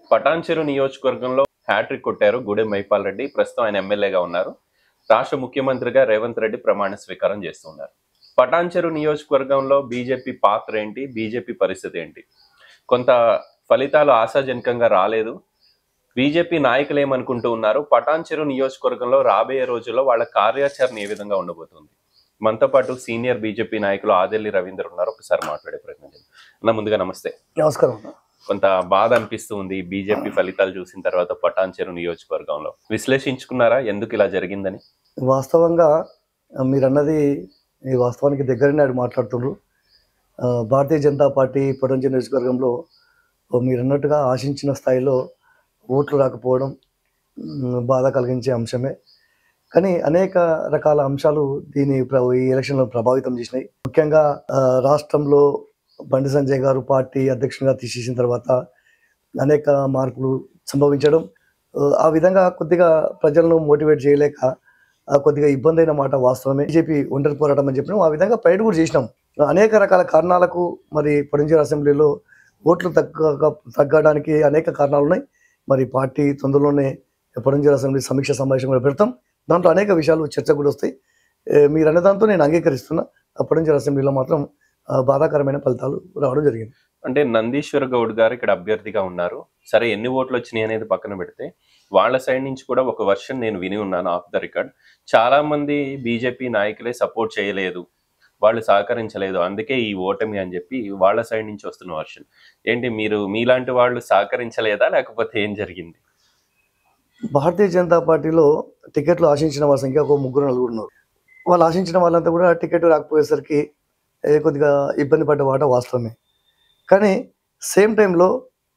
పటాన్చెరు నియోజకవర్గంలో హ్యాట్రిక్ కొట్టారు గూడెం మైపాల్ రెడ్డి ప్రస్తుతం ఆయన ఎమ్మెల్యేగా ఉన్నారు రాష్ట్ర ముఖ్యమంత్రిగా రేవంత్ రెడ్డి ప్రమాణ స్వీకారం చేస్తున్నారు పటాన్చెరు నియోజకవర్గంలో బీజేపీ పాత్ర ఏంటి బీజేపీ పరిస్థితి ఏంటి కొంత ఫలితాలు ఆశాజనకంగా రాలేదు బీజేపీ నాయకులు ఏమనుకుంటూ ఉన్నారు పటాన్చెరు నియోజకవర్గంలో రాబోయే రోజుల్లో వాళ్ళ కార్యాచరణ ఏ విధంగా ఉండబోతుంది మనతో పాటు సీనియర్ బీజేపీ నాయకులు ఆదెల్లి రవీందర్ ఉన్నారు ఒకసారి మాట్లాడే ప్రయత్నం చేద్దాం అన్న ముందుగా నమస్తే నమస్కారం కొంత బాధ అనిపిస్తూ ఉంది బీజేపీ ఫలితాలు చూసిన తర్వాత పటాన్చెరు నియోజకవర్గంలో విశ్లేషించుకున్నారా ఎందుకు ఇలా జరిగిందని వాస్తవంగా ఆ, మీరు అన్నది ఈ వాస్తవానికి దగ్గరనే ఆడు మాట్లాడుతుండ్రు ఆ, భారతీయ జనతా పార్టీ పొటంచి నియోజకవర్గంలో ఓ మీరు అన్నట్టుగా ఆశించిన స్థాయిలో ఓట్లు రాకపోవడం మ్, బాధ కలిగించే అంశమే కానీ అనేక రకాల అంశాలు దీని ప్ర- ఈ ఎలక్షన్లో ప్రభావితం చేసినాయి ముఖ్యంగా ఆ, రాష్ట్రంలో బండి సంజయ్ గారు పార్టీ అధ్యక్షునిగా తీసేసిన తర్వాత అనేక మార్పులు సంభవించడం ఆ, ఆ విధంగా కొద్దిగా ప్రజలను మోటివేట్ చేయలేక ఆ, కొద్దిగా ఇబ్బంది అయిన మాట వాస్తవమే బీజేపీ ఒంటరి పోరాటం అని చెప్పినాం ఆ విధంగా ఫైట్ కూడా చేసినాం అనేక రకాల కారణాలకు మరి పొడించేరు అసెంబ్లీలో ఓట్లు తగ్గ తగ్గడానికి అనేక కారణాలు ఉన్నాయి మరి పార్టీ తొందరలోనే పొడించేరు అసెంబ్లీ సమీక్ష సమావేశం కూడా పెడతాం దాంట్లో అనేక విషయాలు చర్చ కూడా వస్తాయి ఏ, మీరు అనే దాంతో నేను అంగీకరిస్తున్నా పొడించేరు అసెంబ్లీలో మాత్రం ఆ, బాధాకరమైన ఫలితాలు రావడం జరిగింది అంటే నందీశ్వర్ గౌడ్ గారు ఇక్కడ అభ్యర్థిగా ఉన్నారు సరే ఎన్ని ఓట్లు వచ్చినాయి అనేది పక్కన పెడితే వాళ్ళ సైడ్ నుంచి కూడా ఒక వర్షన్ నేను విని ఉన్నాను ఆఫ్ ద రికార్డ్ చాలా మంది బీజేపీ నాయకులే సపోర్ట్ చేయలేదు వాళ్ళు సహకరించలేదు అందుకే ఈ ఓటమి అని చెప్పి వాళ్ళ సైడ్ నుంచి వస్తున్న వర్షన్ ఏంటి మీరు మీలాంటి వాళ్ళు సహకరించలేదా లేకపోతే ఏం జరిగింది భారతీయ జనతా పార్టీలో టికెట్లు ఆశించిన వాళ్ళ సంఖ్య ఒక ముగ్గురు నలుగురు ఉన్నారు వాళ్ళు ఆశించిన వాళ్ళంతా కూడా టికెట్ రాకపోయేసరికి ఏ, కొద్దిగా ఇబ్బంది పడ్డ వాట వాస్తవమే కానీ సేమ్ టైంలో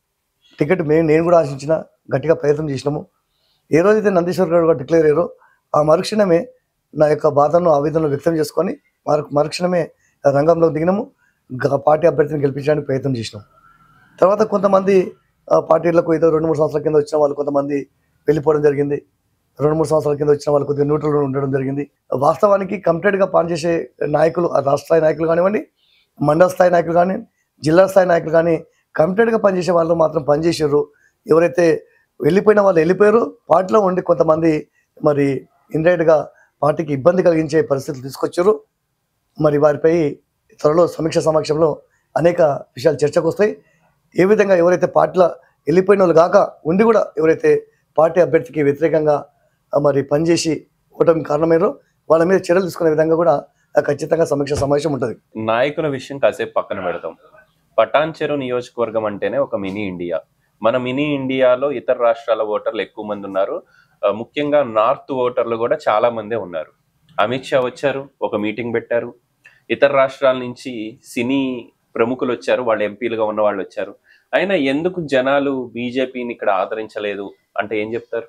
టికెట్ మేము నేను కూడా ఆశించిన గట్టిగా ప్రయత్నం చేసినాము ఏ రోజైతే నందీశ్వర్ గారు డిక్లేర్ అయ్యారో ఆ మరుక్షణమే నా యొక్క బాధను ఆవేదనను వ్యక్తం చేసుకొని మరు మరుక్షణమే రంగంలో దిగినాము గ- పార్టీ అభ్యర్థిని గెలిపించడానికి ప్రయత్నం చేసినాం తర్వాత కొంతమంది ఆ, పార్టీలకు ఏదో రెండు మూడు సంవత్సరాల కింద వచ్చిన వాళ్ళు కొంతమంది వెళ్ళిపోవడం జరిగింది రెండు మూడు సంవత్సరాల కింద వచ్చిన వాళ్ళు కొద్దిగా న్యూట్రల్ ఉండడం జరిగింది వాస్తవానికి కంప్లీట్గా పనిచేసే నాయకులు ఆ రాష్ట్ర స్థాయి నాయకులు కానివ్వండి మండల స్థాయి నాయకులు కానీ జిల్లా స్థాయి నాయకులు కానీ కంప్లీట్గా పనిచేసే వాళ్ళు మాత్రం పనిచేసారు ఎవరైతే వెళ్ళిపోయిన వాళ్ళు వెళ్ళిపోయారు పార్టీలో ఉండి కొంతమంది మరి ఇండైరెక్ట్గా పార్టీకి ఇబ్బంది కలిగించే పరిస్థితులు తీసుకొచ్చారు మరి వారిపై త్వరలో సమీక్ష సమక్షంలో అనేక విషయాలు చర్చకు వస్తాయి ఏ విధంగా ఎవరైతే పార్టీలో వెళ్ళిపోయిన వాళ్ళు కాక ఉండి కూడా ఎవరైతే పార్టీ అభ్యర్థికి వ్యతిరేకంగా ఆ, మరి పనిచేసి ఓటమి కారణమయ్యారో వాళ్ళ మీద చర్యలు తీసుకునే విధంగా కూడా ఆ, ఖచ్చితంగా సమీక్ష సమావేశం ఉంటుంది నాయకుల విషయం కాసేపు పక్కన పెడతాం పటాన్చెరు నియోజకవర్గం అంటేనే ఒక మినీ ఇండియా మన మినీ ఇండియాలో ఇతర రాష్ట్రాల ఓటర్లు ఎక్కువ మంది ఉన్నారు ఆ, ముఖ్యంగా నార్త్ ఓటర్లు కూడా చాలా మందే ఉన్నారు అమిత్ షా వచ్చారు ఒక మీటింగ్ పెట్టారు ఇతర రాష్ట్రాల నుంచి సినీ ప్రముఖులు వచ్చారు వాళ్ళు ఎంపీలుగా ఉన్న వాళ్ళు వచ్చారు అయినా ఎందుకు జనాలు బీజేపీని ఇక్కడ ఆదరించలేదు అంటే ఏం చెప్తారు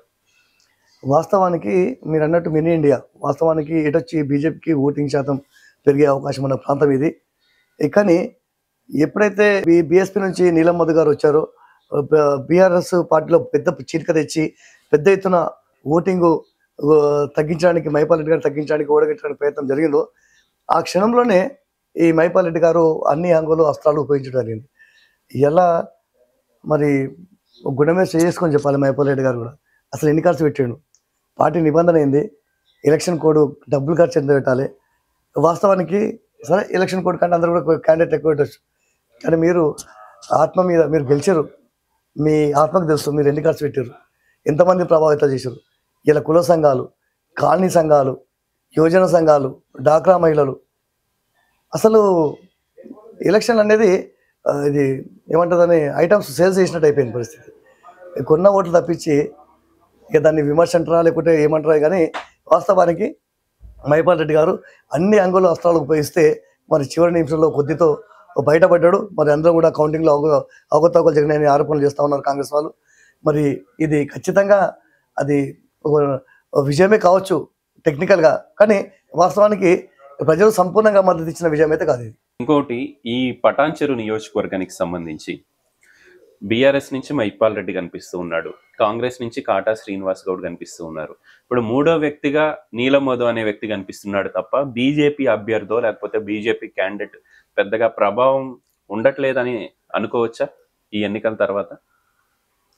వాస్తవానికి మీరు అన్నట్టు మినీ ఇండియా వాస్తవానికి ఎటొచ్చి బీజేపీకి ఓటింగ్ శాతం పెరిగే అవకాశం ఉన్న ప్రాంతం ఇది ఏ కానీ ఎప్పుడైతే బీఎస్పీ నుంచి నీలం మధు గారు వచ్చారో బీఆర్ఎస్ పార్టీలో పెద్ద చీలిక తెచ్చి పెద్ద ఎత్తున ఓటింగ్ తగ్గించడానికి మైపాల్ రెడ్డి గారు తగ్గించడానికి ఓడగట్టడానికి ప్రయత్నం జరిగిందో ఆ క్షణంలోనే ఈ మైపాల్ రెడ్డి గారు అన్ని అంగులు అస్త్రాలు ఉపయోగించడం జరిగింది ఎలా మరి గుణమే చేసుకొని చెప్పాలి మైపాల్ రెడ్డి గారు కూడా అసలు ఎన్ని ఖర్చు పెట్టాడు పార్టీ నిబంధన ఏంది ఎలక్షన్ కోడ్ డబ్బులు ఖర్చు ఎంత పెట్టాలి వాస్తవానికి సరే ఎలక్షన్ కోడ్ కంటే అందరూ కూడా క్యాండిడేట్ ఎక్కువ పెట్టచ్చు కానీ మీరు ఆత్మ మీద మీరు గెలిచారు మీ ఆత్మకు తెలుసు మీరు ఎన్ని ఖర్చు పెట్టారు ఎంతమంది ప్రభావితం చేశారు ఇలా కుల సంఘాలు కాలనీ సంఘాలు యువజన సంఘాలు డాక్రా మహిళలు అసలు ఎలక్షన్ అనేది ఆ, ఇది ఏమంటుందని ఐటమ్స్ సేల్స్ చేసినట్టు అయిపోయింది పరిస్థితి కొన్న ఓట్లు తప్పించి ఇక దాన్ని విమర్శ అంటారా లేకుంటే ఏమంటారా కానీ వాస్తవానికి మైపాల్ రెడ్డి గారు అన్ని అంగుల అస్త్రాలు ఉపయోగిస్తే మరి చివరి నిమిషంలో కొద్దితో బయటపడ్డాడు మరి అందరూ కూడా కౌంటింగ్లో అవగ అవకతవకలు జరిగినాయని ఆరోపణలు చేస్తూ ఉన్నారు కాంగ్రెస్ వాళ్ళు మరి ఇది ఖచ్చితంగా అది ఒక విజయమే కావచ్చు టెక్నికల్గా కానీ వాస్తవానికి ప్రజలు సంపూర్ణంగా మద్దతు ఇచ్చిన విజయం అయితే కాదు ఇది ఇంకోటి ఈ పటాన్చెరు నియోజకవర్గానికి సంబంధించి బీఆర్ఎస్ నుంచి మైపాల్ రెడ్డి కనిపిస్తూ ఉన్నాడు కాంగ్రెస్ నుంచి కాటా శ్రీనివాస్ గౌడ్ కనిపిస్తూ ఉన్నారు ఇప్పుడు మూడో వ్యక్తిగా నీలం మధు అనే వ్యక్తి కనిపిస్తున్నాడు తప్ప బీజేపీ అభ్యర్థో లేకపోతే బీజేపీ క్యాండిడేట్ పెద్దగా ప్రభావం ఉండట్లేదని అనుకోవచ్చా ఈ ఎన్నికల తర్వాత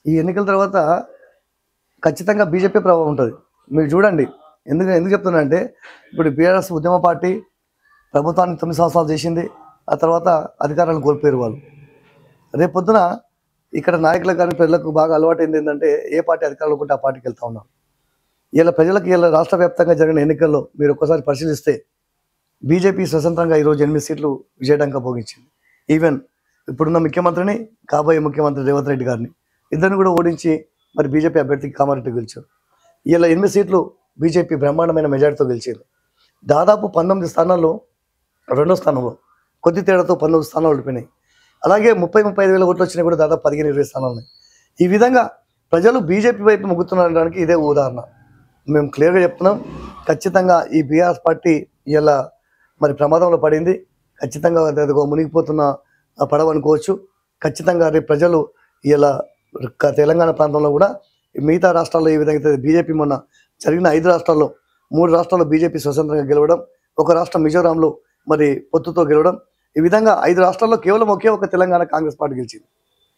ఈ ఎన్నికల తర్వాత ఖచ్చితంగా బీజేపీ ప్రభావం ఉంటుంది మీరు చూడండి ఎందుకు ఎందుకు చెప్తున్నానంటే ఇప్పుడు బీఆర్ఎస్ ఉద్యమ పార్టీ ప్రభుత్వాన్ని తొమ్మిది సంవత్సరాలు చేసింది ఆ తర్వాత అధికారాలను కోల్పోయారు వాళ్ళు రేపు పొద్దున ఇక్కడ నాయకులకు కానీ ప్రజలకు బాగా అలవాటైంది ఏంటంటే ఏ పార్టీ అధికారంలో ఉంటే ఆ పార్టీకి వెళ్తా ఉన్నారు ఇలా ప్రజలకు ఇలా రాష్ట్ర వ్యాప్తంగా జరిగిన ఎన్నికల్లో మీరు ఒక్కసారి పరిశీలిస్తే బీజేపీ స్వతంత్రంగా ఈరోజు ఎనిమిది సీట్లు విజయడంగా భోగించింది ఈవెన్ ఇప్పుడున్న ముఖ్యమంత్రిని కాబోయే ముఖ్యమంత్రి రేవంత్ రెడ్డి గారిని ఇద్దరిని కూడా ఓడించి మరి బీజేపీ అభ్యర్థికి కామారెడ్డి గెలిచారు ఇలా ఎనిమిది సీట్లు బీజేపీ బ్రహ్మాండమైన మెజార్టీతో గెలిచింది దాదాపు పంతొమ్మిది స్థానాల్లో రెండో స్థానంలో కొద్ది తేడాతో పంతొమ్మిది స్థానాలు ఓడిపోయినాయి అలాగే ముప్పై ముప్పై ఐదు వేల ఓట్లు వచ్చినాయి కూడా దాదాపు పదిహేను ఇరవై స్థానాలు ఉన్నాయి ఈ విధంగా ప్రజలు బీజేపీ వైపు మొగ్గుతున్నారనడానికి ఇదే ఉదాహరణ మేము క్లియర్గా చెప్తున్నాం ఖచ్చితంగా ఈ బీఆర్ఎస్ పార్టీ ఇలా మరి ప్రమాదంలో పడింది ఖచ్చితంగా అది అదిగో మునిగిపోతున్న ఆ పడవ అనుకోవచ్చు ఖచ్చితంగా రేపు ప్రజలు ఇలా క- తెలంగాణ ప్రాంతంలో కూడా మిగతా రాష్ట్రాల్లో ఏ విధంగా అయితే బీజేపీ మొన్న జరిగిన ఐదు రాష్ట్రాల్లో మూడు రాష్ట్రాల్లో బీజేపీ స్వతంత్రంగా గెలవడం ఒక రాష్ట్రం మిజోరాంలో మరి పొత్తుతో గెలవడం ఈ విధంగా ఐదు రాష్ట్రాల్లో కేవలం ఒకే ఒక తెలంగాణ కాంగ్రెస్ పార్టీ గెలిచింది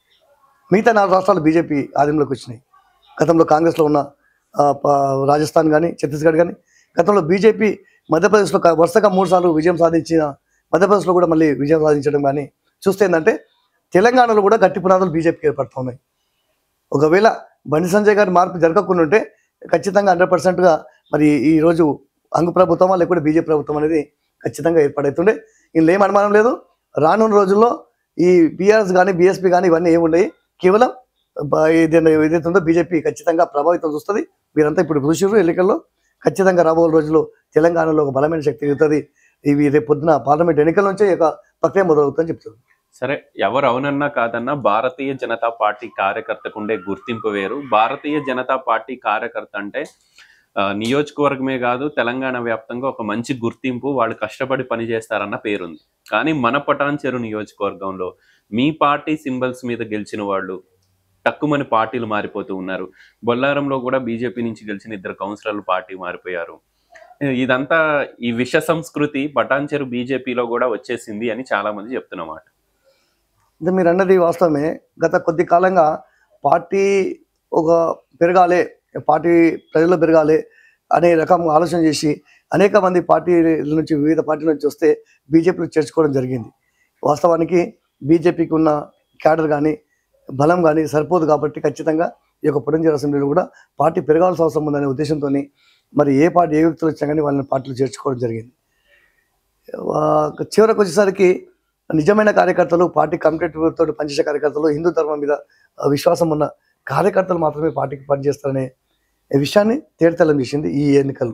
మిగతా నాలుగు రాష్ట్రాలు బీజేపీ ఆధీనంలోకి వచ్చినాయి గతంలో కాంగ్రెస్లో ఉన్న ఆ, ప- రాజస్థాన్ కానీ ఛత్తీస్గఢ్ కానీ గతంలో బీజేపీ మధ్యప్రదేశ్లో క- వరుసగా మూడు సార్లు విజయం సాధించిన మధ్యప్రదేశ్లో కూడా మళ్ళీ విజయం సాధించడం కానీ చూస్తే ఏంటంటే తెలంగాణలో కూడా గట్టి పునాదులు బీజేపీకి ఏర్పడుతూ ఉన్నాయి ఒకవేళ బండి సంజయ్ గారి మార్పు జరగకుండా ఉంటే ఖచ్చితంగా హండ్రెడ్ పర్సెంట్గా మరి ఈ రోజు అంగు ప్రభుత్వమా లేకపోతే బీజేపీ ప్రభుత్వం అనేది ఖచ్చితంగా ఏర్పడవుతుండే ఇందులో ఏం అనుమానం లేదు రానున్న రోజుల్లో ఈ బీఆర్ఎస్ కానీ బీఎస్పీ కానీ ఇవన్నీ ఏముండయి కేవలం బ- ఏదైనా ఏదైతే ఉందో బీజేపీ ఖచ్చితంగా ప్రభావితం చూస్తుంది మీరంతా ఇప్పుడు చూసిర్రు ఎన్నికల్లో ఖచ్చితంగా రాబోయే రోజుల్లో తెలంగాణలో ఒక బలమైన శక్తి ఎదుగుతుంది ఇవి రేపు పొద్దున పార్లమెంట్ ఎన్నికల నుంచే ఈ యొక్క ప్రక్రియ మొదలవుతుందని చెప్తున్నారు సరే ఎవరు అవునన్నా కాదన్నా భారతీయ జనతా పార్టీ కార్యకర్తకు ఉండే గుర్తింపు వేరు భారతీయ జనతా పార్టీ కార్యకర్త అంటే ఆ, నియోజకవర్గమే కాదు తెలంగాణ వ్యాప్తంగా ఒక మంచి గుర్తింపు వాళ్ళు కష్టపడి పనిచేస్తారన్న పేరుంది కానీ మన పటాన్చెరు నియోజకవర్గంలో మీ పార్టీ సింబల్స్ మీద గెలిచిన వాళ్ళు తక్కువని పార్టీలు మారిపోతూ ఉన్నారు బొల్లారంలో కూడా బీజేపీ నుంచి గెలిచిన ఇద్దరు కౌన్సిలర్లు పార్టీ మారిపోయారు ఇదంతా ఈ విష సంస్కృతి పటాన్చెరు బీజేపీలో కూడా వచ్చేసింది అని చాలా మంది చెప్తున్నమాట అంటే మీరు అన్నది వాస్తవమే గత కొద్ది కాలంగా పార్టీ ఒక పెరగాలి పార్టీ ప్రజల్లో పెరగాలి అనే రకం ఆలోచన చేసి అనేక మంది పార్టీల నుంచి వివిధ పార్టీల నుంచి వస్తే బీజేపీలో చేర్చుకోవడం జరిగింది వాస్తవానికి బీజేపీకి ఉన్న క్యాడర్ కానీ బలం కానీ సరిపోదు కాబట్టి ఖచ్చితంగా ఈ యొక్క పురంజర్ అసెంబ్లీలో కూడా పార్టీ పెరగాల్సిన అవసరం ఉందనే ఉద్దేశంతో మరి ఏ పార్టీ ఏ వ్యక్తులు వచ్చినా కానీ వాళ్ళని పార్టీలు చేర్చుకోవడం జరిగింది ఆ, చివరకు వచ్చేసరికి నిజమైన కార్యకర్తలు పార్టీ కమిటెడ్ తోటి పనిచేసే కార్యకర్తలు హిందూ ధర్మం మీద ఆ, విశ్వాసం ఉన్న కార్యకర్తలు మాత్రమే పార్టీకి పనిచేస్తారనే విషయాన్ని తేటతెల్లం చేసింది ఈ ఎన్నికలు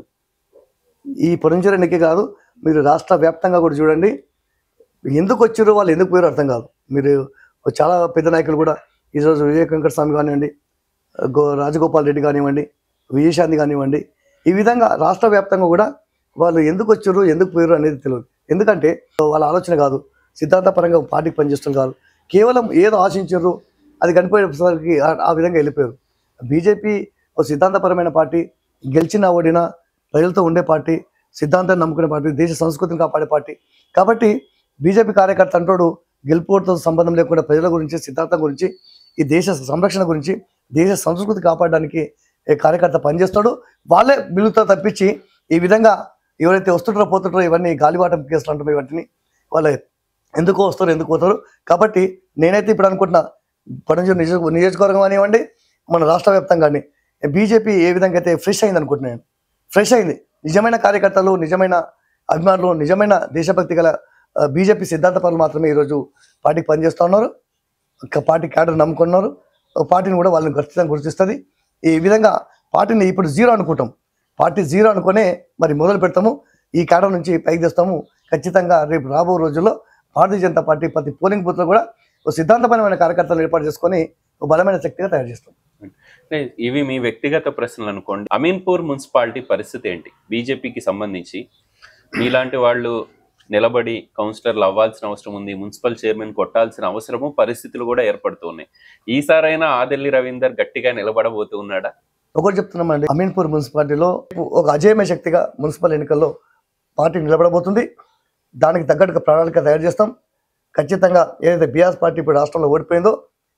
ఈ పురంజర ఎన్నిక కాదు మీరు రాష్ట్ర వ్యాప్తంగా కూడా చూడండి ఎందుకు వచ్చారో వాళ్ళు ఎందుకు పోయారో అర్థం కాదు మీరు చాలా పెద్ద నాయకులు కూడా ఈరోజు వివేక్ వెంకట స్వామి కానివ్వండి గో రాజగోపాల్ రెడ్డి కానివ్వండి విజయశాంతి కానివ్వండి ఈ విధంగా రాష్ట్ర వ్యాప్తంగా కూడా వాళ్ళు ఎందుకు వచ్చారు ఎందుకు పోయారు అనేది తెలియదు ఎందుకంటే వాళ్ళ ఆలోచన కాదు సిద్ధాంతపరంగా పార్టీకి పనిచేస్తారు కాదు కేవలం ఏదో ఆశించారు అది కనిపోయేసరికి ఆ- ఆ విధంగా వెళ్ళిపోయారు బీజేపీ ఒక సిద్ధాంతపరమైన పార్టీ గెలిచినా ఓడినా ప్రజలతో ఉండే పార్టీ సిద్ధాంతాన్ని నమ్ముకునే పార్టీ దేశ సంస్కృతిని కాపాడే పార్టీ కాబట్టి బీజేపీ కార్యకర్త అంటాడు గెలుపుతో సంబంధం లేకుండా ప్రజల గురించి సిద్ధాంతం గురించి ఈ దేశ సంరక్షణ గురించి దేశ సంస్కృతి కాపాడడానికి ఏ కార్యకర్త పనిచేస్తాడు వాళ్ళే బిల్లుతో తప్పించి ఈ విధంగా ఎవరైతే వస్తుంటారో పోతుంటారో ఇవన్నీ గాలివాటం కేసులు అంటారు వాటిని వాళ్ళ ఎందుకు వస్తారు ఎందుకు పోతారు కాబట్టి నేనైతే ఇప్పుడు అనుకుంటున్నా పడంజూరు నియోజక నియోజకవర్గం కానివ్వండి మన రాష్ట్ర వ్యాప్తంగా కానీ బీజేపీ ఏ విధంగా అయితే ఫ్రెష్ అయింది అనుకుంటున్నాను ఫ్రెష్ అయింది నిజమైన కార్యకర్తలు నిజమైన అభిమానులు నిజమైన దేశభక్తి గల బీజేపీ సిద్ధాంత పనులు మాత్రమే ఈరోజు పార్టీకి పనిచేస్తూ ఉన్నారు ఒక పార్టీ క్యాడర్ నమ్ముకున్నారు ఒక పార్టీని కూడా వాళ్ళని ఖచ్చితంగా గుర్తిస్తుంది ఈ విధంగా పార్టీని ఇప్పుడు జీరో అనుకుంటాం పార్టీ జీరో అనుకునే మరి మొదలు పెడతాము ఈ క్యాడర్ నుంచి పైకి తెస్తాము ఖచ్చితంగా రేపు రాబో రోజుల్లో భారతీయ జనతా పార్టీ ప్రతి పోలింగ్ బూత్లో కూడా ఒక సిద్ధాంతపరమైన కార్యకర్తలను ఏర్పాటు చేసుకొని ఒక బలమైన శక్తిగా తయారు చేస్తాం అంటే ఇవి మీ వ్యక్తిగత ప్రశ్నలు అనుకోండి అమీన్పూర్ మున్సిపాలిటీ పరిస్థితి ఏంటి బీజేపీకి సంబంధించి మీలాంటి వాళ్ళు నిలబడి కౌన్సిలర్లు అవ్వాల్సిన అవసరం ఉంది మున్సిపల్ చైర్మన్ కొట్టాల్సిన అవసరము పరిస్థితులు కూడా ఏర్పడుతూ ఉన్నాయి ఈసారైనా ఆదెల్లి రవీందర్ గట్టిగా నిలబడబోతూ ఉన్నాడా ఒకటి చెప్తున్నామండి అమీన్పూర్ మున్సిపాలిటీలో ఒక అజేయమైన శక్తిగా మున్సిపల్ ఎన్నికల్లో పార్టీ నిలబడబోతుంది దానికి తగ్గట్టుగా ప్రణాళిక తయారు చేస్తాం ఖచ్చితంగా ఏదైతే బీఆర్ఎస్ పార్టీ ఇప్పుడు రాష్ట్రంలో ఓడిపోయిందో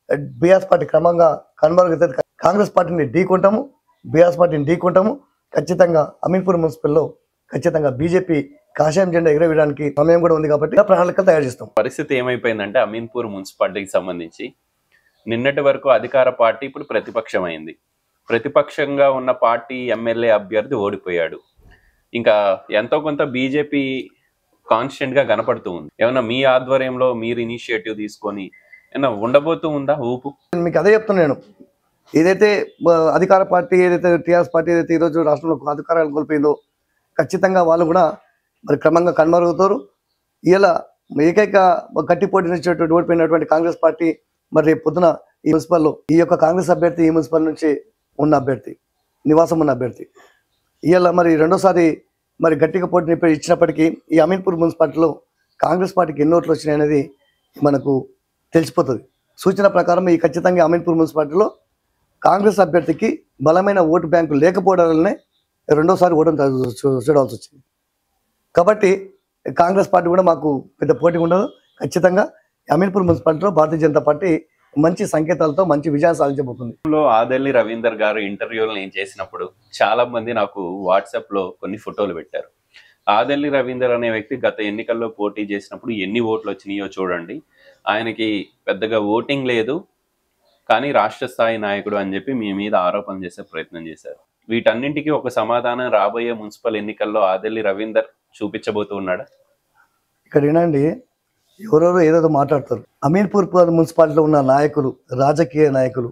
బీఆర్ఎస్ పార్టీ క్రమంగా కనుమరుగైతే కాంగ్రెస్ పార్టీని ఢీకొంటాము బీఆర్ఎస్ పార్టీని ఢీకొంటాము ఖచ్చితంగా అమీన్పూర్ మున్సిపల్లో ఖచ్చితంగా బీజేపీ కాషాయం జెండా ఎగరవేయడానికి సమయం కూడా ఉంది కాబట్టి ప్రణాళికలు తయారు చేస్తాం పరిస్థితి ఏమైపోయిందంటే అమీన్పూర్ మున్సిపాలిటీకి సంబంధించి నిన్నటి వరకు అధికార పార్టీ ఇప్పుడు ప్రతిపక్షం అయింది ప్రతిపక్షంగా ఉన్న పార్టీ ఎమ్మెల్యే అభ్యర్థి ఓడిపోయాడు ఇంకా ఎంతో కొంత బీజేపీ కాన్స్టెంట్ గా కనపడుతూ ఉంది ఏమన్నా మీ ఆధ్వర్యంలో మీరు ఇనిషియేటివ్ తీసుకొని ఏమన్నా ఉండబోతూ ఉందా ఊపు మీకు అదే చెప్తున్నాను నేను ఏదైతే ఆ, అధికార పార్టీ ఏదైతే టీఆర్ఎస్ పార్టీ ఏదైతే ఈరోజు రాష్ట్రంలో అధికారాలు కోల్పోయిందో ఖచ్చితంగా వాళ్ళు కూడా మరి క్రమంగా కనుమరుగుతారు ఇలా ఏకైక గట్టి పోటీ నుంచి ఓడిపోయినటువంటి కాంగ్రెస్ పార్టీ మరి రేపు పొద్దున ఈ మున్సిపల్లో ఈ యొక్క కాంగ్రెస్ అభ్యర్థి ఈ మున్సిపల్ నుంచి ఉన్న అభ్యర్థి నివాసం ఉన్న అభ్యర్థి ఇవాళ మరి రెండోసారి మరి గట్టిగా పోటీ ఇచ్చినప్పటికీ ఈ అమీన్పూర్ మున్సిపాలిటీలో కాంగ్రెస్ పార్టీకి ఎన్ని ఓట్లు వచ్చినాయి అనేది మనకు తెలిసిపోతుంది సూచన ప్రకారం ఈ ఖచ్చితంగా అమీన్పూర్ మున్సిపాలిటీలో కాంగ్రెస్ అభ్యర్థికి బలమైన ఓటు బ్యాంకు లేకపోవడం వల్లనే రెండోసారి ఓటమి చూ- చూ- చూడాల్సి వచ్చింది కాబట్టి కాంగ్రెస్ పార్టీ కూడా మాకు పెద్ద పోటీ ఉండదు ఖచ్చితంగా అమీన్పూర్ మున్సిపాలిటీలో భారతీయ జనతా పార్టీ మంచి సంకేతాలతో మంచి విజయాన్ని సాధించబోతుంది లో ఆదెల్లి రవీందర్ గారు ఇంటర్వ్యూలు నేను చేసినప్పుడు చాలా మంది నాకు వాట్సాప్ లో కొన్ని ఫోటోలు పెట్టారు ఆదెల్లి రవీందర్ అనే వ్యక్తి గత ఎన్నికల్లో పోటీ చేసినప్పుడు ఎన్ని ఓట్లు వచ్చినాయో చూడండి ఆయనకి పెద్దగా ఓటింగ్ లేదు కానీ రాష్ట్ర స్థాయి నాయకుడు అని చెప్పి మీ మీద ఆరోపణ చేసే ప్రయత్నం చేశారు వీటన్నింటికి ఒక సమాధానం రాబోయే మున్సిపల్ ఎన్నికల్లో ఆదెల్లి రవీందర్ చూపించబోతూ ఉన్నాడా ఇక్కడ ఏంటండి ఎవరెవరో ఏదేదో మాట్లాడతారు అమీర్పూర్ మున్సిపాలిటీలో ఉన్న నాయకులు రాజకీయ నాయకులు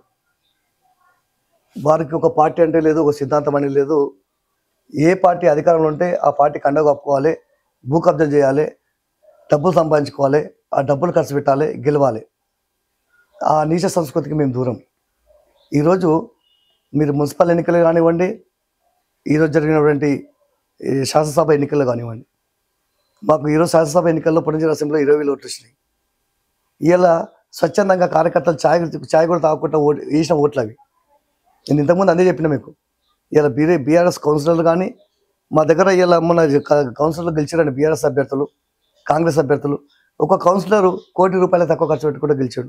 వారికి ఒక పార్టీ అంటే లేదు ఒక సిద్ధాంతం అనేది లేదు ఏ పార్టీ అధికారంలో ఉంటే ఆ పార్టీ కండ కప్పుకోవాలి భూ కబ్జా చేయాలి డబ్బులు సంపాదించుకోవాలి ఆ డబ్బులు ఖర్చు పెట్టాలి గెలవాలి ఆ నీచ సంస్కృతికి మేము దూరం ఈరోజు మీరు మున్సిపల్ ఎన్నికలు కానివ్వండి ఈరోజు జరిగినటువంటి ఈ శాసనసభ ఎన్నికలు కానివ్వండి మాకు ఈరోజు శాసనసభ ఎన్నికల్లో పురంజీవి అసెంబ్లీలో ఇరవై వేలు ఓట్లు వచ్చినాయి ఇలా స్వచ్ఛందంగా కార్యకర్తలు ఛాయ్ ఛాయ్ కూడా తాగకుండా ఓటు వేసిన ఓట్లు అవి నేను ఇంతకుముందు అందే చెప్పిన మీకు ఇలా బీరే బీఆర్ఎస్ కౌన్సిలర్లు కానీ మా దగ్గర ఇలా మన కౌన్సిలర్లు గెలిచారండి బీఆర్ఎస్ అభ్యర్థులు కాంగ్రెస్ అభ్యర్థులు ఒక కౌన్సిలర్ కోటి రూపాయలు తక్కువ ఖర్చు పెట్టి కూడా గెలిచాడు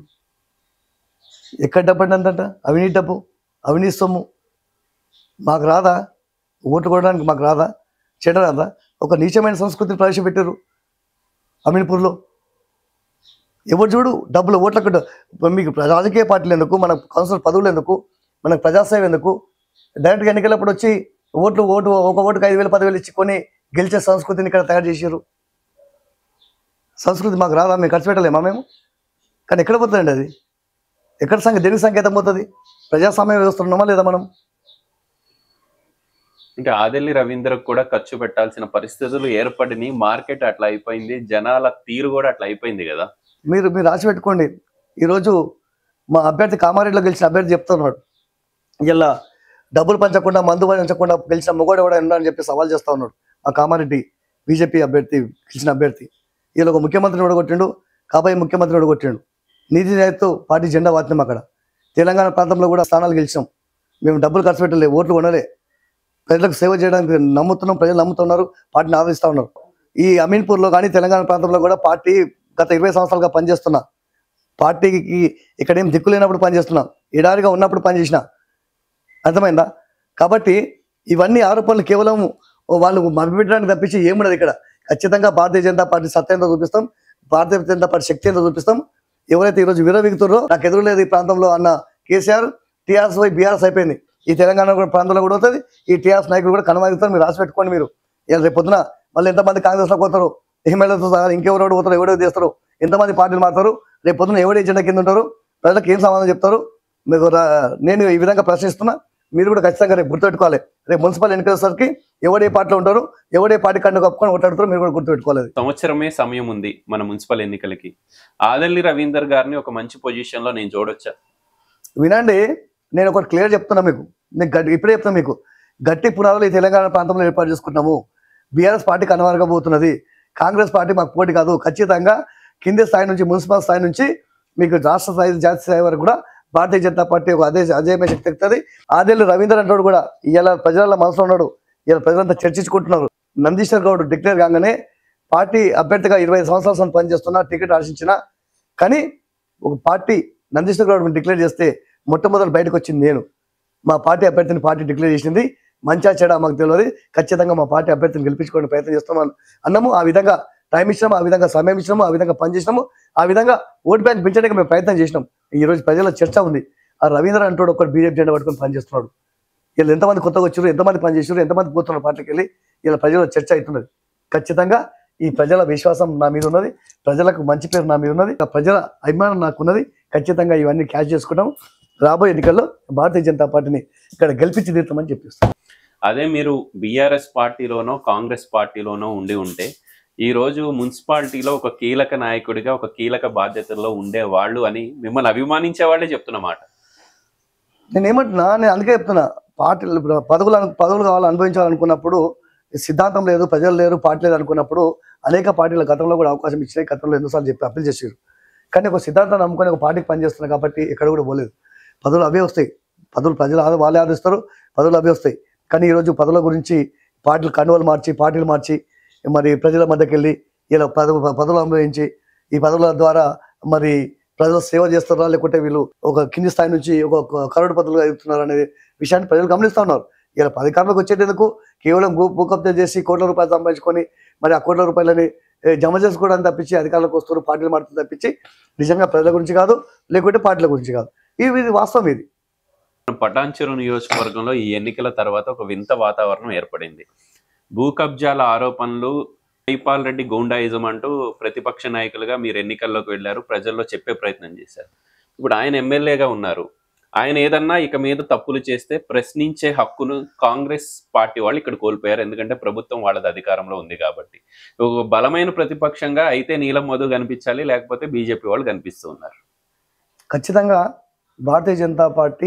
ఎక్కడ డబ్బు అండి అంతట అవినీతి డబ్బు అవినీతి సొమ్ము మాకు రాదా ఓటు కొనడానికి మాకు రాదా చెడ రాదా ఒక నీచమైన సంస్కృతిని ప్రవేశపెట్టారు అమీన్పూర్లో ఎవరు చూడు డబ్బులు ఓట్లకు డ- మీకు రాజకీయ పార్టీలు ఎందుకు మన కౌన్సిలర్ పదవులు ఎందుకు మనకు ప్రజాసేవ ఎందుకు డైరెక్ట్గా ఎన్నికలప్పుడు వచ్చి ఓట్లు ఓటు ఒక ఓటుకు ఐదు వేలు పదివేలు ఇచ్చి కొని గెలిచే సంస్కృతిని ఇక్కడ తయారు చేశారు సంస్కృతి మాకు రాదా మేము ఖర్చు పెట్టలేమా మేము కానీ ఎక్కడ పోతుందండి అది ఎక్కడ సంఖ్య దేనికి సంకేతం పోతుంది ప్రజాస్వామ్య వ్యవస్థ ఉన్నామా లేదా మనం అంటే ఆదెల్లి రవీందర్ కూడా ఖర్చు పెట్టాల్సిన పరిస్థితులు ఏర్పడినాయి మార్కెట్ అట్లా అయిపోయింది జనాల తీరు కూడా అట్లా అయిపోయింది కదా మీరు మీరు రాసి పెట్టుకోండి ఈరోజు మా అభ్యర్థి కామారెడ్డిలో గెలిచిన అభ్యర్థి చెప్తున్నాడు ఇలా డబ్బులు పంచకుండా మందు పంచకుండా గెలిచిన మొగోడు ఎవడ అని చెప్పి సవాల్ చేస్తా ఉన్నాడు ఆ కామారెడ్డి బీజేపీ అభ్యర్థి గెలిచిన అభ్యర్థి వీళ్ళు ఒక ముఖ్యమంత్రిని ఓడగొట్టిండు కాబోయే ముఖ్యమంత్రిని ఓడగొట్టిండు నీతి న్యాయతో పార్టీ జెండా వాటినాం అక్కడ తెలంగాణ ప్రాంతంలో కూడా స్థానాలు గెలిచాం మేము డబ్బులు ఖర్చు పెట్టలే ఓట్లు కొనలే ప్రజలకు సేవ చేయడానికి నమ్ముతున్నాం ప్రజలు నమ్ముతున్నారు పార్టీని ఆదరిస్తూ ఉన్నారు ఈ అమీన్పూర్లో కానీ తెలంగాణ ప్రాంతంలో కూడా పార్టీ గత ఇరవై సంవత్సరాలుగా పనిచేస్తున్నా పార్టీకి ఇక్కడ ఏం దిక్కు లేనప్పుడు పనిచేస్తున్నా ఎడారిగా ఉన్నప్పుడు పనిచేసిన అర్థమైందా కాబట్టి ఇవన్నీ ఆరోపణలు కేవలం వాళ్ళు మభ్యపెట్టడానికి తప్పించి ఏముండదు ఇక్కడ ఖచ్చితంగా భారతీయ జనతా పార్టీ సత్తా ఏందో చూపిస్తాం భారతీయ జనతా పార్టీ శక్తి ఏందో చూపిస్తాం ఎవరైతే ఈరోజు విరవిగుతారో నాకు ఎదురు లేదు ఈ ప్రాంతంలో అన్న కేసీఆర్ టీఆర్ఎస్ వై బీఆర్ఎస్ అయిపోయింది ఈ తెలంగాణ కూడా ప్రాంతంలో కూడా అవుతుంది ఈ టీఆర్ఎస్ నాయకులు కూడా కనమరుగుతారు మీరు రాసి పెట్టుకోండి మీరు ఇలా రేపు పొద్దున మళ్ళీ ఎంతమంది కాంగ్రెస్లోకి పోతారు ఎమ్మెల్యేతో సహా ఇంకెవరు పోతారు ఎవడో చేస్తారు ఎంతమంది పార్టీలు మారుతారు రేపు పొద్దున ఎవడు ఎజెండా కింద ఉంటారు ప్రజలకు ఏం సమాధానం చెప్తారు మీకు రా- నేను ఈ విధంగా ప్రశ్నిస్తున్నా మీరు కూడా ఖచ్చితంగా రేపు గుర్తుపెట్టుకోవాలి రేపు మున్సిపల్ ఎన్నికలసరికి ఎవడే పార్టీలో ఉంటారు ఎవడే పార్టీ కండు కప్పుకొని కొట్టాడుతారో మీరు కూడా గుర్తుపెట్టుకోవాలి సంవత్సరమే సమయం ఉంది మన మున్సిపల్ ఎన్నికలకి ఆదెల్లి రవీందర్ గారిని ఒక మంచి పొజిషన్ లో నేను చూడొచ్చా వినండి నేను ఒకటి క్లియర్ చెప్తున్నా మీకు నేను గట్టి ఇప్పుడే చెప్తున్నా మీకు గట్టి పునాదులు ఈ తెలంగాణ ప్రాంతంలో ఏర్పాటు చేసుకుంటున్నాము బీఆర్ఎస్ పార్టీకి అనువర్గబోతున్నది కాంగ్రెస్ పార్టీ మాకు పోటీ కాదు ఖచ్చితంగా కింది స్థాయి నుంచి మున్సిపల్ స్థాయి నుంచి మీకు రాష్ట్ర స్థాయి జాతీయ స్థాయి వరకు కూడా భారతీయ జనతా పార్టీ ఒక అదే అజయమే శక్తి ఎక్కుతుంది ఆదేళ్ళు రవీందర్ అంటాడు కూడా ఇవాళ ప్రజల మనసులో ఉన్నాడు ఇవాళ ప్రజలంతా చర్చించుకుంటున్నారు నందీశ్వర్ గౌడ్ డిక్లేర్ కాగానే పార్టీ అభ్యర్థిగా ఇరవై ఐదు సంవత్సరాల సంవత్సరం పనిచేస్తున్నా టికెట్ ఆశించిన కానీ ఒక పార్టీ నందీశ్వర గౌడ్ డిక్లేర్ చేస్తే మొట్టమొదటి బయటకు వచ్చింది నేను మా పార్టీ అభ్యర్థిని పార్టీ డిక్లేర్ చేసింది మంచిగా చెడా మాకు తెలియదు ఖచ్చితంగా మా పార్టీ అభ్యర్థిని గెలిపించుకోవడానికి ప్రయత్నం చేస్తాం అన్న- అన్నాము ఆ విధంగా టైం ఇచ్చినాము ఆ విధంగా సమయం ఇచ్చినాము ఆ విధంగా పనిచేసినాము ఆ విధంగా ఓటు బ్యాంక్ పెంచడానికి మేము ప్రయత్నం చేసినాం ఈ రోజు ప్రజల చర్చ ఉంది ఆ రవీంద్ర అంటోడు ఒకటి బీజేపీ జెండా పట్టుకొని పనిచేస్తున్నాడు వీళ్ళు ఎంతమంది కొత్తగా వచ్చారు ఎంతమంది పనిచేసారు ఎంతమంది పోతున్నారు పార్టీకి వెళ్ళి ఇలా ప్రజల చర్చ అవుతున్నది ఖచ్చితంగా ఈ ప్రజల విశ్వాసం నా మీద ఉన్నది ప్రజలకు మంచి పేరు నా మీద ఉన్నది ఆ ప్రజల అభిమానం నాకు ఉన్నది ఖచ్చితంగా ఇవన్నీ క్యాచ్ చేసుకుంటాం రాబోయే ఎన్నికల్లో భారతీయ జనతా పార్టీని ఇక్కడ గెలిపించి తీరుతామని చెప్పిస్తాం అదే మీరు బీఆర్ఎస్ పార్టీలోనో కాంగ్రెస్ పార్టీలోనో ఉండి ఉంటే ఈ రోజు మున్సిపాలిటీలో ఒక కీలక నాయకుడిగా ఒక కీలక బాధ్యతల్లో ఉండేవాళ్ళు అని మిమ్మల్ని అభిమానించే వాళ్ళే చెప్తున్నమాట నేను ఏమంటున్నా నేను అందుకే చెప్తున్నా పార్టీలు ఇప్పుడు పదవులు అను- పదవులు కావాలి అనుభవించాలనుకున్నప్పుడు సిద్ధాంతం లేదు ప్రజలు లేరు పార్టీ లేదు అనుకున్నప్పుడు అనేక పార్టీల గతంలో కూడా అవకాశం ఇచ్చినాయి గతంలో ఎన్నోసార్లు చెప్పి అప్పీల్ చేసారు కానీ ఒక సిద్ధాంతాన్ని నమ్ముకొని ఒక పార్టీకి పనిచేస్తున్నారు కాబట్టి ఎక్కడ కూడా పోలేదు పదవులు అవే వస్తాయి పదవులు ప్రజలు ఆద- వాళ్ళే ఆదిస్తారు పదవులు అవే వస్తాయి కానీ ఈరోజు పదవుల గురించి పార్టీలు కండువలు మార్చి పార్టీలు మార్చి మరి ప్రజల మధ్యకి వెళ్ళి ఇలా పదవు పదవులు అనుభవించి ఈ పదవుల ద్వారా మరి ప్రజలు సేవ చేస్తున్నారా లేకుంటే వీళ్ళు ఒక కింది స్థాయి నుంచి ఒక ఒక కరోడు పదవులుగా ఎదుగుతున్నారు అనే విషయాన్ని ప్రజలు గమనిస్తూ ఉన్నారు ఇలా అధికారంలోకి వచ్చేటందుకు కేవలం భూ భూకబ్జా చేసి కోట్ల రూపాయలు సంపాదించుకొని మరి ఆ కోట్ల రూపాయలని ఏ, జమ చేసుకోవడానికి తప్పించి అధికారంలోకి వస్తారు పార్టీలు మారుతుంది తప్పించి నిజంగా ప్రజల గురించి కాదు లేకుంటే పార్టీల గురించి కాదు ఇది ఇది వాస్తవం ఇది పటాన్చెరు నియోజకవర్గంలో ఈ ఎన్నికల తర్వాత ఒక వింత వాతావరణం ఏర్పడింది భూ కబ్జాల ఆరోపణలు జైపాల్ రెడ్డి గూండాయిజం అంటూ ప్రతిపక్ష నాయకులుగా మీరు ఎన్నికల్లోకి వెళ్ళారు ప్రజల్లో చెప్పే ప్రయత్నం చేశారు ఇప్పుడు ఆయన ఎమ్మెల్యేగా ఉన్నారు ఆయన ఏదన్నా ఇక మీద తప్పులు చేస్తే ప్రశ్నించే హక్కును కాంగ్రెస్ పార్టీ వాళ్ళు ఇక్కడ కోల్పోయారు ఎందుకంటే ప్రభుత్వం వాళ్ళది అధికారంలో ఉంది కాబట్టి ఒక బలమైన ప్రతిపక్షంగా అయితే నీలం మధు కనిపించాలి లేకపోతే బీజేపీ వాళ్ళు కనిపిస్తూ ఉన్నారు ఖచ్చితంగా భారతీయ జనతా పార్టీ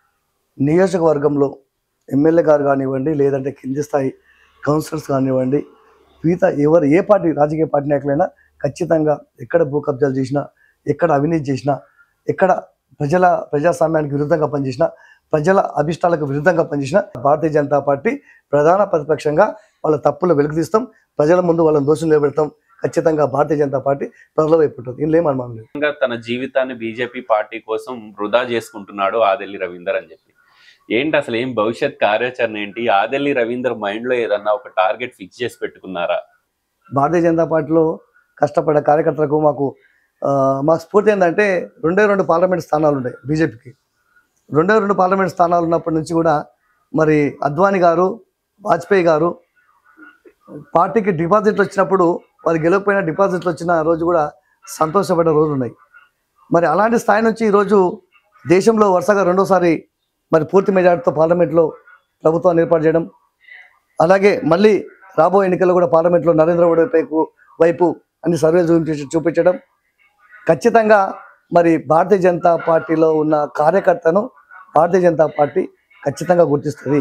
నియోజకవర్గంలో ఎమ్మెల్యే గారు కానివ్వండి లేదంటే కింది స్థాయి కౌన్సిలర్స్ కానివ్వండి మిగతా ఎవరు ఏ పార్టీ రాజకీయ పార్టీ నాయకులైనా ఖచ్చితంగా ఎక్కడ భూ కబ్జాలు చేసినా ఎక్కడ అవినీతి చేసినా ఎక్కడ ప్రజల ప్రజాస్వామ్యానికి విరుద్ధంగా పనిచేసినా ప్రజల అభిష్టాలకు విరుద్ధంగా పనిచేసిన భారతీయ జనతా పార్టీ ప్రధాన ప్రతిపక్షంగా వాళ్ళ తప్పులు వెలుగుతీస్తాం ప్రజల ముందు వాళ్ళని దోషులు నిలబెడతాం ఖచ్చితంగా భారతీయ జనతా పార్టీ ప్రజల వైపు ఉంటుంది ఇందులో ఏం అనుమానం లేదు ఇంకా తన జీవితాన్ని బీజేపీ పార్టీ కోసం వృధా చేసుకుంటున్నాడు ఆదెల్లి రవీందర్ అని చెప్పి ఏంటి అసలు ఏం భవిష్యత్ కార్యాచరణ ఏంటి ఆదెల్లి రవీందర్ మైండ్ లో ఏదన్నా ఒక టార్గెట్ ఫిక్స్ చేసి పెట్టుకున్నారా భారతీయ జనతా పార్టీలో కష్టపడ్డ కార్యకర్తలకు మాకు ఆ, మాకు స్ఫూర్తి ఏంటంటే రెండే రెండు పార్లమెంట్ స్థానాలు ఉన్నాయి బీజేపీకి రెండే రెండు పార్లమెంట్ స్థానాలు ఉన్నప్పటి నుంచి కూడా మరి అద్వానీ గారు వాజ్పేయి గారు పార్టీకి డిపాజిట్లు వచ్చినప్పుడు వారు గెలవకపోయిన డిపాజిట్లు వచ్చిన రోజు కూడా సంతోషపడ్డ రోజులు ఉన్నాయి మరి అలాంటి స్థాయి నుంచి ఈరోజు దేశంలో వరుసగా రెండోసారి మరి పూర్తి మెజార్టీతో పార్లమెంట్లో ప్రభుత్వాన్ని ఏర్పాటు చేయడం అలాగే మళ్ళీ రాబోయే ఎన్నికల్లో కూడా పార్లమెంట్లో నరేంద్ర మోడీ వైపు వైపు అన్ని సర్వేలు చూపించి చూపించడం ఖచ్చితంగా మరి భారతీయ జనతా పార్టీలో ఉన్న కార్యకర్తను భారతీయ జనతా పార్టీ ఖచ్చితంగా గుర్తిస్తుంది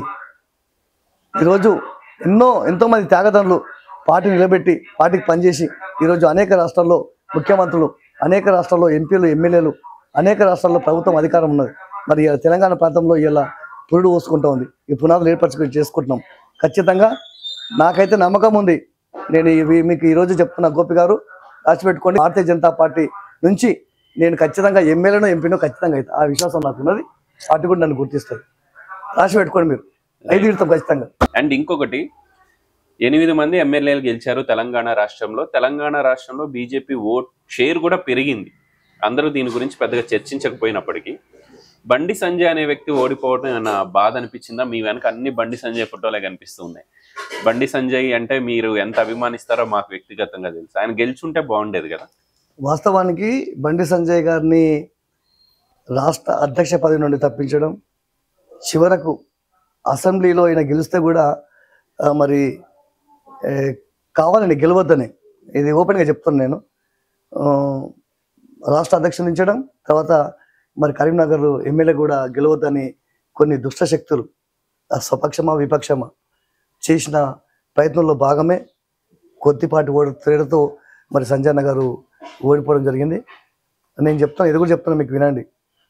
ఈరోజు ఎన్నో ఎంతోమంది త్యాగదనులు పార్టీ నిలబెట్టి పార్టీకి పనిచేసి ఈరోజు అనేక రాష్ట్రాల్లో ముఖ్యమంత్రులు అనేక రాష్ట్రాల్లో ఎంపీలు ఎమ్మెల్యేలు అనేక రాష్ట్రాల్లో ప్రభుత్వం అధికారం ఉన్నది మరి ఇలా తెలంగాణ ప్రాంతంలో ఇలా పురుడు పోసుకుంటా ఉంది ఈ పునాదులు ఏర్పరచుకొని చేసుకుంటున్నాం ఖచ్చితంగా నాకైతే నమ్మకం ఉంది నేను ఇవి మీకు ఈరోజు చెప్తున్న గోపి గారు రాసి పెట్టుకోండి భారతీయ జనతా పార్టీ నుంచి నేను ఖచ్చితంగా ఎమ్మెల్యేనో ఎంపీనో ఖచ్చితంగా అయితే ఆ విశ్వాసం నాకు ఉన్నది పార్టీ కూడా నన్ను గుర్తిస్తుంది రాసి పెట్టుకోండి మీరు ఐదు ఇడతాం ఖచ్చితంగా అండ్ ఇంకొకటి ఎనిమిది మంది ఎమ్మెల్యేలు గెలిచారు తెలంగాణ రాష్ట్రంలో తెలంగాణ రాష్ట్రంలో బీజేపీ ఓట్ షేర్ కూడా పెరిగింది అందరూ దీని గురించి పెద్దగా చర్చించకపోయినప్పటికీ బండి సంజయ్ అనే వ్యక్తి ఓడిపోవడం ఏమైనా బాధ అనిపించిందా మీ వెనక అన్ని బండి సంజయ్ ఫోటోలే కనిపిస్తూ ఉన్నాయి బండి సంజయ్ అంటే మీరు ఎంత అభిమానిస్తారో మాకు వ్యక్తిగతంగా తెలుసు ఆయన గెలుచుంటే బాగుండేది కదా వాస్తవానికి బండి సంజయ్ గారిని రాష్ట్ర అధ్యక్ష పదవి నుండి తప్పించడం చివరకు అసెంబ్లీలో ఈయన గెలిస్తే కూడా ఆ, మరి ఏ, కావాలని గెలవద్దని ఇది ఓపెన్గా చెప్తాను నేను ఆ, రాష్ట్ర అధ్యక్షుడు ఉంచడం తర్వాత మరి కరీంనగర్ ఎమ్మెల్యే కూడా గెలవద్దని కొన్ని దుష్ట శక్తులు ఆ స్వపక్షమా విపక్షమా చేసిన ప్రయత్నంలో భాగమే కొద్దిపాటి ఓడి తేడాతో మరి సంజయ్ గారు ఓడిపోవడం జరిగింది నేను చెప్తాను ఇది కూడా చెప్తాను మీకు వినండి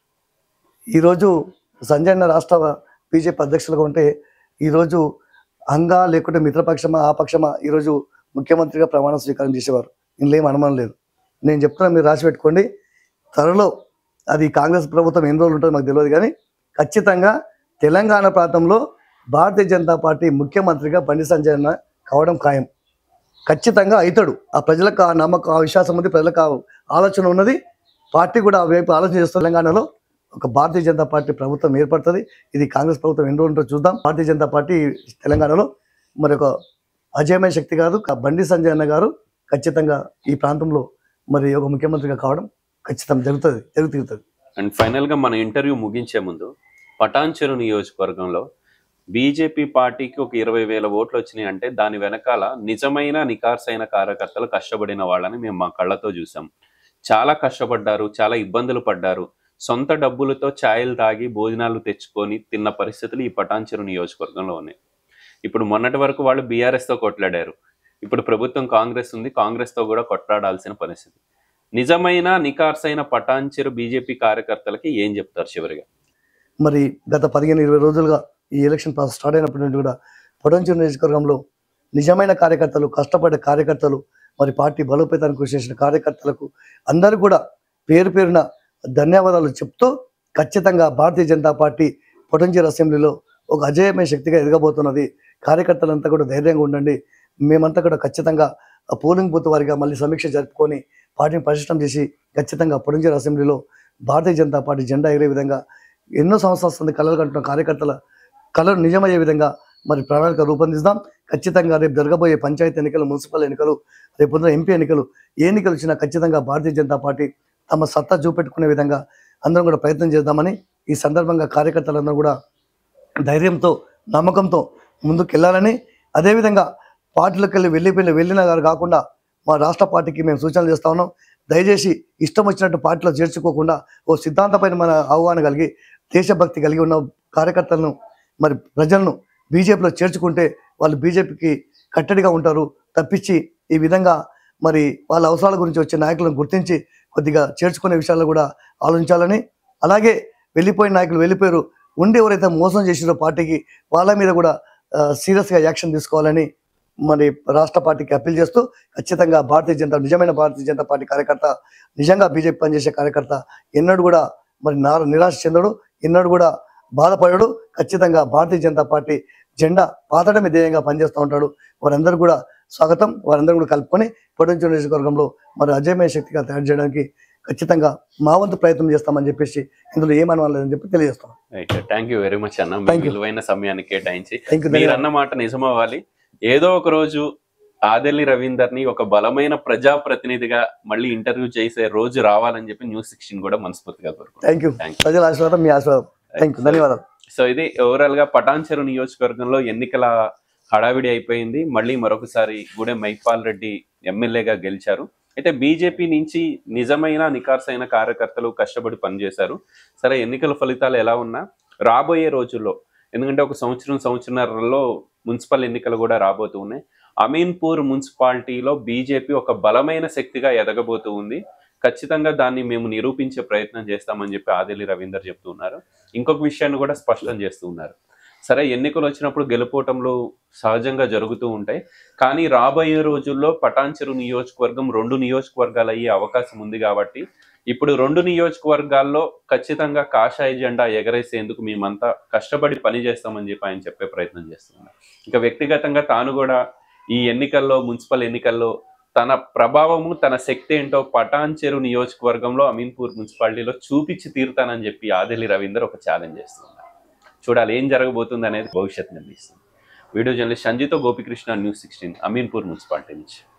ఈరోజు సంజయ్ అన్న రాష్ట్ర బీజేపీ అధ్యక్షులుగా ఉంటే ఈరోజు అంగా లేకుంటే మిత్రపక్షమా ఆ పక్షమా ఈరోజు ముఖ్యమంత్రిగా ప్రమాణ స్వీకారం చేసేవారు ఇందులో ఏం అనుమానం లేదు నేను చెప్తున్నా మీరు రాసి పెట్టుకోండి త్వరలో అది కాంగ్రెస్ ప్రభుత్వం ఎన్ని రోజులు ఉంటుందో మాకు తెలియదు కానీ ఖచ్చితంగా తెలంగాణ ప్రాంతంలో భారతీయ జనతా పార్టీ ముఖ్యమంత్రిగా బండి సంజయ్ అన్న కావడం ఖాయం ఖచ్చితంగా అవుతాడు ఆ ప్రజలకు ఆ నమ్మకం ఆ విశ్వాసం ఉంది ప్రజలకు ఆ ఆలోచన ఉన్నది పార్టీ కూడా ఆ వైపు ఆలోచన చేస్తుంది తెలంగాణలో ఒక భారతీయ జనతా పార్టీ ప్రభుత్వం ఏర్పడుతుంది ఇది కాంగ్రెస్ ప్రభుత్వం ఎన్ని రోజులు ఉంటుందో చూద్దాం భారతీయ జనతా పార్టీ తెలంగాణలో మరి ఒక అజయమైన శక్తి కాదు కా- బండి సంజయ్ అన్న గారు ఖచ్చితంగా ఈ ప్రాంతంలో మరి ఒక ముఖ్యమంత్రిగా కావడం ఖచ్చితంగా జరుగుతుంది జరుగుతుంది అండ్ ఫైనల్ గా మన ఇంటర్వ్యూ ముగించే ముందు పటాన్చెరు నియోజకవర్గంలో బీజేపీ పార్టీకి ఒక ఇరవై వేల ఓట్లు వచ్చినాయి అంటే దాని వెనకాల నిజమైన నికార్సైన కార్యకర్తలు కష్టపడిన వాళ్ళని మేము మా కళ్ళతో చూసాం చాలా కష్టపడ్డారు చాలా ఇబ్బందులు పడ్డారు సొంత డబ్బులతో ఛాయలు తాగి భోజనాలు తెచ్చుకొని తిన్న పరిస్థితులు ఈ పటాన్చెరు నియోజకవర్గంలో ఉన్నాయి ఇప్పుడు మొన్నటి వరకు వాళ్ళు బీఆర్ఎస్ తో కొట్లాడారు ఇప్పుడు ప్రభుత్వం కాంగ్రెస్ ఉంది కాంగ్రెస్ తో కూడా కొట్లాడాల్సిన పరిస్థితి నిజమైన నికార్సైన పటాన్చెరు బీజేపీ కార్యకర్తలకి ఏం చెప్తారు చివరిగా మరి గత పదిహేను ఇరవై రోజులుగా ఈ ఎలక్షన్ ప్రాసెస్ స్టార్ట్ అయినప్పటి నుండి కూడా పొటెన్షియల్ నియోజకవర్గంలో నిజమైన కార్యకర్తలు కష్టపడే కార్యకర్తలు మరి పార్టీ బలోపేతానికి కృషి చేసిన కార్యకర్తలకు అందరూ కూడా పేరు పేరున ధన్యవాదాలు చెప్తూ ఖచ్చితంగా భారతీయ జనతా పార్టీ పొటెన్షియల్ అసెంబ్లీలో ఒక అజేయమైన శక్తిగా ఎదగబోతున్నది కార్యకర్తలంతా కూడా ధైర్యంగా ఉండండి మేమంతా కూడా ఖచ్చితంగా ఆ పోలింగ్ బూత్ వారిగా మళ్ళీ సమీక్ష జరుపుకొని పార్టీని పరిశీలన చేసి ఖచ్చితంగా పొటెన్షియల్ అసెంబ్లీలో భారతీయ జనతా పార్టీ జెండా ఎగిరే విధంగా ఎన్నో సంవత్సరాల వస్తుంది కళలు కంటున్న కార్యకర్తల కళలు నిజమయ్యే విధంగా మరి ప్రణాళిక రూపొందిస్తాం ఖచ్చితంగా రేపు జరగబోయే పంచాయతీ ఎన్నికలు మున్సిపల్ ఎన్నికలు రేపు పొద్దున ఎంపీ ఎన్నికలు ఏ ఎన్నికలు వచ్చినా ఖచ్చితంగా భారతీయ జనతా పార్టీ తమ సత్తా చూపెట్టుకునే విధంగా అందరం కూడా ప్రయత్నం చేద్దామని ఈ సందర్భంగా కార్యకర్తలందరూ కూడా ధైర్యంతో నమ్మకంతో ముందుకు వెళ్ళాలని అదేవిధంగా పార్టీలకు వెళ్ళి వెళ్ళి వెళ్ళిన గారు కాకుండా మా రాష్ట్ర పార్టీకి మేము సూచనలు చేస్తా ఉన్నాం దయచేసి ఇష్టం వచ్చినట్టు పార్టీలో చేర్చుకోకుండా ఓ సిద్ధాంతపైన మన ఆహ్వానం కలిగి దేశభక్తి కలిగి ఉన్న కార్యకర్తలను మరి ప్రజలను బీజేపీలో చేర్చుకుంటే వాళ్ళు బీజేపీకి కట్టడిగా ఉంటారు తప్పించి ఈ విధంగా మరి వాళ్ళ అవసరాల గురించి వచ్చే నాయకులను గుర్తించి కొద్దిగా చేర్చుకునే విషయాల్లో కూడా ఆలోచించాలని అలాగే వెళ్ళిపోయిన నాయకులు వెళ్ళిపోయారు ఉండి ఎవరైతే మోసం చేసిరో పార్టీకి వాళ్ళ మీద కూడా సీరియస్గా యాక్షన్ తీసుకోవాలని మరి రాష్ట్ర పార్టీకి అప్పీల్ చేస్తూ ఖచ్చితంగా భారతీయ జనతా నిజమైన భారతీయ జనతా పార్టీ కార్యకర్త నిజంగా బీజేపీ పనిచేసే కార్యకర్త ఎన్నడూ కూడా మరి నా నిరాశ చెందడు ఎన్నడూ కూడా బాధపడడు ఖచ్చితంగా భారతీయ జనతా పార్టీ జెండా పాతడమే ధ్యేయంగా పనిచేస్తూ ఉంటాడు వారందరూ కూడా స్వాగతం వారందరూ కూడా కలుపుకొని పొటెన్షియల్ నియోజకవర్గంలో మరి అజయమయ శక్తిగా తయారు చేయడానికి ఖచ్చితంగా మా వంతు ప్రయత్నం చేస్తామని చెప్పేసి ఇందులో ఏమనవాలని చెప్పి తెలియజేస్తాం థ్యాంక్ యూ వెరీ మచ్ అన్న మీ Thank you. విలువైన సమయాన్ని కేటాయించి థ్యాంక్ యూ మీరు అన్న మాట నిజమవ్వాలి ఏదో ఒక రోజు ఆదెల్లి రవీందర్ ని ఒక బలమైన ప్రజాప్రతినిధిగా మళ్ళీ ఇంటర్వ్యూ చేసే రోజు రావాలని చెప్పి న్యూస్ సిక్స్టీన్ కూడా మనస్ఫూర్తిగా కోరుకుంటున్నాను థ్యాంక్ యూ Thank you. ప్రజల ఆశీర్వాదం మీ ఆశీర్వాదం థ్యాంక్ యూ ధన్యవాదాలు సో ఇది ఓవరాల్ గా పటాన్చెరు నియోజకవర్గంలో ఎన్నికల హడావిడి అయిపోయింది మళ్ళీ మరొకసారి గూడెం మైపాల్ రెడ్డి ఎమ్మెల్యేగా గెలిచారు అయితే బీజేపీ నుంచి నిజమైన నికార్సైన కార్యకర్తలు కష్టపడి పనిచేశారు సరే ఎన్నికల ఫలితాలు ఎలా ఉన్నా రాబోయే రోజుల్లో ఎందుకంటే ఒక సంవత్సరం సంవత్సరంన్నరలో మున్సిపల్ ఎన్నికలు కూడా రాబోతూ ఉన్నాయి అమీన్పూర్ మున్సిపాలిటీలో బీజేపీ ఒక బలమైన శక్తిగా ఎదగబోతూ ఉంది ఖచ్చితంగా దాన్ని మేము నిరూపించే ప్రయత్నం చేస్తామని చెప్పి ఆదిలి రవీందర్ చెప్తూ ఉన్నారు ఇంకొక విషయాన్ని కూడా స్పష్టం చేస్తూ ఉన్నారు సరే ఎన్నికలు వచ్చినప్పుడు గెలుపోవటంలో సహజంగా జరుగుతూ ఉంటాయి కానీ రాబోయే రోజుల్లో పటాన్చెరు నియోజకవర్గం రెండు నియోజకవర్గాలు అయ్యే అవకాశం ఉంది కాబట్టి ఇప్పుడు రెండు నియోజకవర్గాల్లో ఖచ్చితంగా కాషాయ జెండా ఎగరేసేందుకు మేమంతా కష్టపడి పని చేస్తామని చెప్పి ఆయన చెప్పే ప్రయత్నం చేస్తున్నారు ఇంకా వ్యక్తిగతంగా తాను కూడా ఈ ఎన్నికల్లో మున్సిపల్ ఎన్నికల్లో తన ప్రభావము తన శక్తి ఏంటో పటాన్చెరు నియోజకవర్గంలో అమీన్పూర్ మున్సిపాలిటీలో చూపించి తీరుతానని చెప్పి ఆదిలి రవీందర్ ఒక ఛాలెంజ్ చేస్తున్నారు చూడాలి ఏం జరగబోతుంది అనేది భవిష్యత్ నిర్ణయిస్తుంది వీడియో జర్నలిస్ట్ సంజితో Gopikrishna news sixteen Ameenpur municipality నుంచి